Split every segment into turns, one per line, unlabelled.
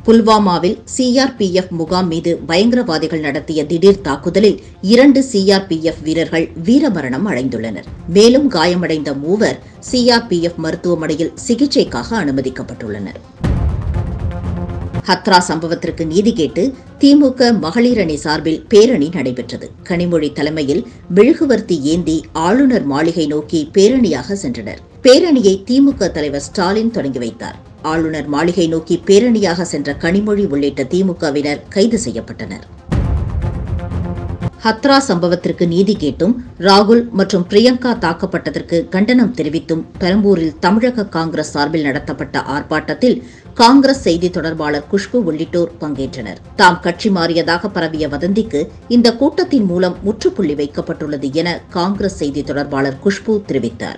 புல்வாமாவில் சிஆர்பிஎஃப் முகாம் மீது பயங்கரவாதிகள் நடத்திய திடீர் தாக்குதலில் இரண்டு சிஆர்பிஎஃப் வீரர்கள் வீரமரணம் அடைந்துள்ளனர் மேலும் காயமடைந்த மூவர் சிஆர்பிஎஃப் மருத்துவமனையில் சிகிச்சைக்காக அனுமதிக்கப்பட்டுள்ளனர் ஹத்ரா சம்பவத்திற்கு நீதி கேட்டு திமுக மகளிர் அணி சார்பில் பேரணி நடைபெற்றது கனிமொழி தலைமையில் மெழுகுவர்த்தி ஏந்தி ஆளுநர் மாளிகை நோக்கி பேரணியாக சென்றனர் பேரணியை திமுக தலைவர் ஸ்டாலின் தொடங்கி வைத்தார் ஆளுநர் மாளிகை நோக்கி பேரணியாக சென்ற கனிமொழி உள்ளிட்ட திமுகவினர் கைது செய்யப்பட்டனர் ஹத்ரா சம்பவத்திற்கு நீதி கேட்டும் ராகுல் மற்றும் பிரியங்கா தாக்கப்பட்டதற்கு கண்டனம் தெரிவித்தும் பெரம்பூரில் தமிழக காங்கிரஸ் சார்பில் நடத்தப்பட்ட ஆர்ப்பாட்டத்தில் காங்கிரஸ் செய்தி தொடர்பாளர் குஷ்பு உள்ளிட்டோர் பங்கேற்றனர் தாம் கட்சி மாறியதாக பரவிய வதந்திக்கு இந்த கூட்டத்தின் மூலம் முற்றுப்புள்ளி வைக்கப்பட்டுள்ளது என காங்கிரஸ் செய்தி தொடர்பாளர் குஷ்பு தெரிவித்தார்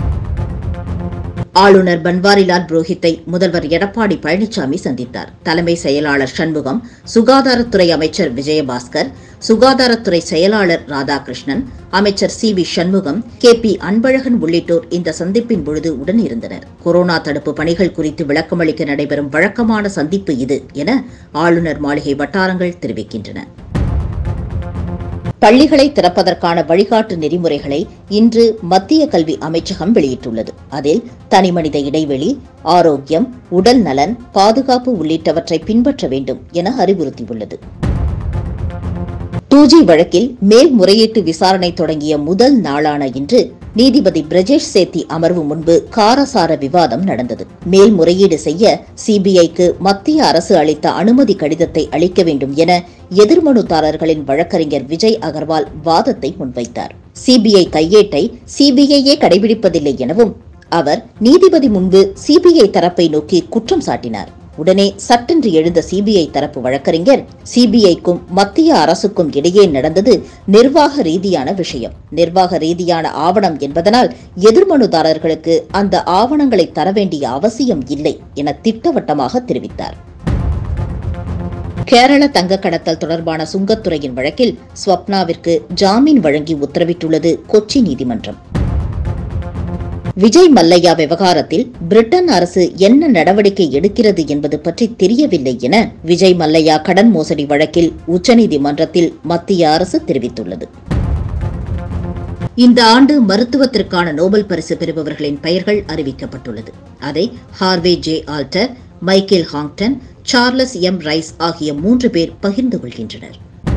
ஆளுநர் பன்வாரிலால் புரோஹித்தை முதல்வர் எடப்பாடி பழனிசாமி சந்தித்தார் தலைமை செயலாளர் சண்முகம் சுகாதாரத்துறை அமைச்சர் விஜயபாஸ்கர் சுகாதாரத்துறை செயலாளர் ராதாகிருஷ்ணன் அமைச்சர் C V Shanmugam K P Anbazhagan உள்ளிட்டோர் இந்த சந்திப்பின் பொழுது உடன் இருந்தனர் கொரோனா தடுப்பு பணிகள் குறித்து விளக்கமளிக்க நடைபெறும் வழக்கமான சந்திப்பு இது என ஆளுநர் மாளிகை வட்டாரங்கள் தெரிவிக்கின்றன பள்ளிகளை திறப்பதற்கான வழிகாட்டு நெறிமுறைகளை இன்று மத்திய கல்வி அமைச்சகம் வெளியிட்டுள்ளது அதில் தனிமனித இடைவெளி ஆரோக்கியம் உடல் நலன் பாதுகாப்பு உள்ளிட்டவற்றை பின்பற்ற வேண்டும் என அறிவுறுத்தியுள்ளது டூ ஜி வழக்கில் மேல்முறையீட்டு விசாரணை தொடங்கிய முதல் நாளான இன்று நீதிபதி பிரஜேஷ் சேத்தி அமர்வு முன்பு காரசார விவாதம் நடந்தது மேல்முறையீடு செய்ய சிபிஐக்கு மத்திய அரசு அளித்த அனுமதி கடிதத்தை அளிக்க வேண்டும் என எதிர்மனுதாரர்களின் வழக்கறிஞர் விஜய் அகர்வால் வாதத்தை முன்வைத்தார் சிபிஐ கையேட்டை சிபிஐயே கடைபிடிப்பதில்லை எனவும் அவர் நீதிபதி முன்பு சிபிஐ தரப்பை நோக்கி குற்றம் சாட்டினார் உடனே சட்டென்று எழுந்த சிபிஐ தரப்பு வழக்கறிஞர் சிபிஐக்கும் மத்திய அரசுக்கும் இடையே நடந்தது நிர்வாக ரீதியான விஷயம் நிர்வாக ரீதியான ஆவணம் என்பதனால் எதிர்மனுதாரர்களுக்கு அந்த ஆவணங்களை தர வேண்டிய அவசியம் இல்லை என திட்டவட்டமாக தெரிவித்தார் கேரள தங்க கடத்தல் தொடர்பான சுங்கத்துறையின் வழக்கில் ஸ்வப்னாவிற்கு ஜாமீன் வழங்கி உத்தரவிட்டுள்ளது கொச்சி நீதிமன்றம் விஜய் மல்லையா விவகாரத்தில் பிரிட்டன் அரசு என்ன நடவடிக்கை எடுக்கிறது என்பது பற்றி தெரியவில்லை என விஜய் மல்லையா கடன் மோசடி வழக்கில் உச்சநீதிமன்றத்தில் மத்திய அரசு தெரிவித்துள்ளது இந்த ஆண்டு மருத்துவத்திற்கான நோபல் பரிசு பெறுபவர்களின் பெயர்கள் அறிவிக்கப்பட்டுள்ளது அதை Harvey J Alter Michael Houghton Charles M Rice ஆகிய மூன்று பேர் பகிர்ந்து கொள்கின்றனர்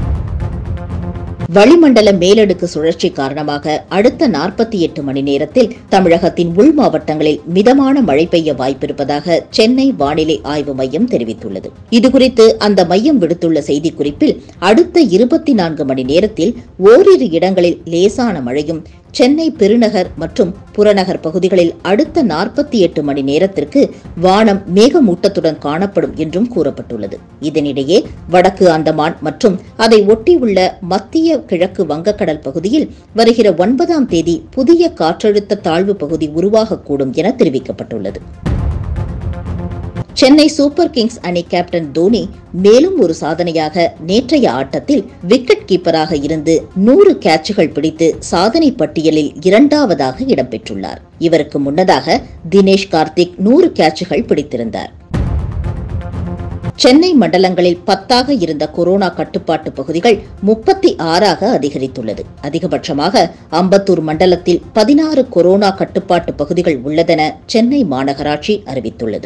வளிமண்டல மேலடுக்கு சுழற்சி காரணமாக அடுத்த நாற்பத்தி எட்டு மணி நேரத்தில் தமிழகத்தின் உள் மாவட்டங்களில் மிதமான மழை பெய்ய வாய்ப்பிருப்பதாக சென்னை வானிலை ஆய்வு மையம் தெரிவித்துள்ளது இதுகுறித்து அந்த மையம் விடுத்துள்ள செய்திக்குறிப்பில் அடுத்த இருபத்தி நான்கு மணி நேரத்தில் ஓரிரு இடங்களில் லேசான மழையும் சென்னை பெருநகர் மற்றும் புறநகர் பகுதிகளில் அடுத்த நாற்பத்தி எட்டு மணி நேரத்திற்கு வானம் மேகமூட்டத்துடன் காணப்படும் என்றும் கூறப்பட்டுள்ளது இதனிடையே வடக்கு அந்தமான் மற்றும் அதை ஒட்டியுள்ள மத்திய கிழக்கு வங்கக்கடல் பகுதியில் வருகிற ஒன்பதாம் தேதி புதிய காற்றழுத்த தாழ்வு பகுதி உருவாகக்கூடும் என தெரிவிக்கப்பட்டுள்ளது சென்னை சூப்பர் கிங்ஸ் அணி கேப்டன் தோனி மேலும் ஒரு சாதனையாக நேற்றைய ஆட்டத்தில் விக்கெட் கீப்பராக இருந்து நூறு கேட்சுகள் பிடித்து சாதனை பட்டியலில் இரண்டாவதாக இடம்பெற்றுள்ளார் இவருக்கு முன்னதாக தினேஷ் கார்த்திக் நூறு கேட்சுகள் பிடித்திருந்தார் சென்னை மண்டலங்களில் பத்தாக இருந்த கொரோனா கட்டுப்பாட்டு பகுதிகள் முப்பத்தி ஆறாக அதிகரித்துள்ளது அதிகபட்சமாக அம்பத்தூர் மண்டலத்தில் பதினாறு கொரோனா கட்டுப்பாட்டு பகுதிகள் உள்ளதென சென்னை மாநகராட்சி அறிவித்துள்ளது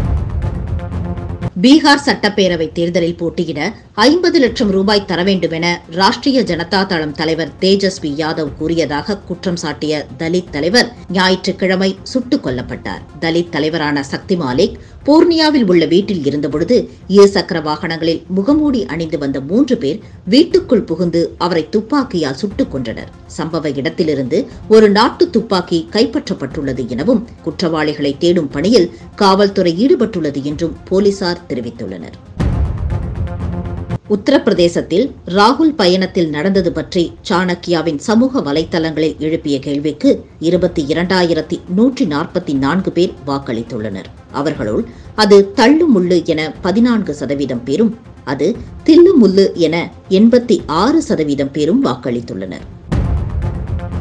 பீகார் சட்டப்பேரவை தேர்தலில் போட்டியிட ஐம்பது லட்சம் ரூபாய் தர வேண்டும் என ராஷ்டிரிய ஜனதா தளம் தலைவர் தேஜஸ்வி யாதவ் கூறியதாக குற்றம் சாட்டிய தலித் தலைவர் ஞாயிற்றுக்கிழமை சுட்டுக் கொல்லப்பட்டார் தலித் தலைவரான சக்தி மாலிக் பூர்ணியாவில் உள்ள வீட்டில் இருந்தபொழுது இருசக்கர வாகனங்களில் முகமூடி அணிந்து வந்த மூன்று பேர் வீட்டுக்குள் புகுந்து அவரை துப்பாக்கியால் சுட்டுக் கொன்றனர் சம்பவ இடத்திலிருந்து ஒரு நாட்டு துப்பாக்கி கைப்பற்றப்பட்டுள்ளது எனவும் குற்றவாளிகளை தேடும் பணியில் காவல்துறை ஈடுபட்டுள்ளது என்றும் போலீசார் தெரிவித்துள்ளனர் உத்தரப்பிரதேசத்தில் ராகுல் பயணத்தில் நடந்தது பற்றி சாணக்கியாவின் சமூக வலைதளங்களில் எழுப்பிய கேள்விக்கு இருபத்தி இரண்டாயிரத்தி நூற்றி நாற்பத்தி நான்கு பேர் வாக்களித்துள்ளனர் அவர்களுள் அது தள்ளு முள்ளு என பதினான்கு சதவீதம் பேரும் அது தில்லு முள்ளு என எண்பத்தி ஆறு சதவீதம் பேரும் வாக்களித்துள்ளனர்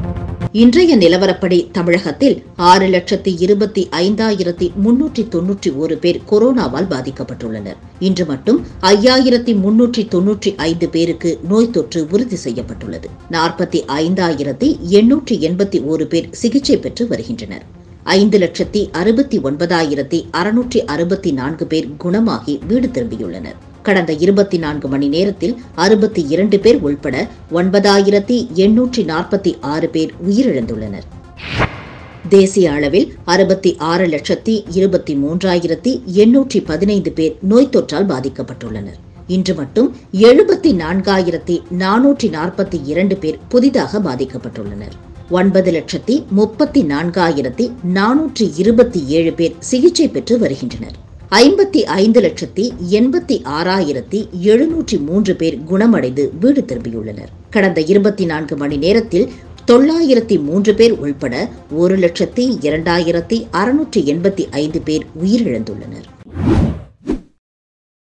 இன்றைய நிலவரப்படி தமிழகத்தில் ஆறு லட்சத்தி இருபத்தி ஐந்தாயிரத்தி முன்னூற்றி தொன்னூற்றி ஒரு பேர் கொரோனாவால் பாதிக்கப்பட்டுள்ளனர் இன்று மட்டும் ஐயாயிரத்தி முன்னூற்றி தொன்னூற்றி ஐந்து பேருக்கு நோய் தொற்று உறுதி செய்யப்பட்டுள்ளது நாற்பத்தி ஐந்தாயிரத்தி எண்ணூற்றி எண்பத்தி ஒரு பேர் சிகிச்சை பெற்று வருகின்றனர் ஐந்து லட்சத்தி அறுபத்தி ஒன்பதாயிரத்தி அறுநூற்றி அறுபத்தி நான்கு பேர் குணமாகி வீடு திரும்பியுள்ளனர் கடந்த இருபத்தி நான்கு மணி நேரத்தில் அறுபத்தி இரண்டு பேர் உள்பட ஒன்பதாயிரத்தி எண்ணூற்றி நாற்பத்தி ஆறு பேர் உயிரிழந்துள்ளனர் தேசிய அளவில் அறுபத்தி ஆறு லட்சத்தி இருபத்தி மூன்றாயிரத்தி எண்ணூற்றி பதினைந்து பேர் நோய் தொற்றால் பாதிக்கப்பட்டுள்ளனர் இன்று மட்டும் எழுபத்தி நான்காயிரத்தி நானூற்றி நாற்பத்தி இரண்டு பேர் புதிதாக பாதிக்கப்பட்டுள்ளனர் ஒன்பது லட்சத்தி முப்பத்தி நான்காயிரத்தி நானூற்றி இருபத்தி ஏழு பேர் சிகிச்சை பெற்று வருகின்றனர் ஐம்பத்தி ஐந்து லட்சத்தி எண்பத்தி ஆறாயிரத்தி எழுநூற்றி மூன்று பேர் குணமடைந்து வீடு திரும்பியுள்ளனர் கடந்த இருபத்தி நான்கு மணி நேரத்தில் தொள்ளாயிரத்தி மூன்று பேர் உள்பட ஒரு லட்சத்தி இரண்டாயிரத்தி அறுநூற்றி எண்பத்தி ஐந்து பேர் உயிரிழந்துள்ளனர்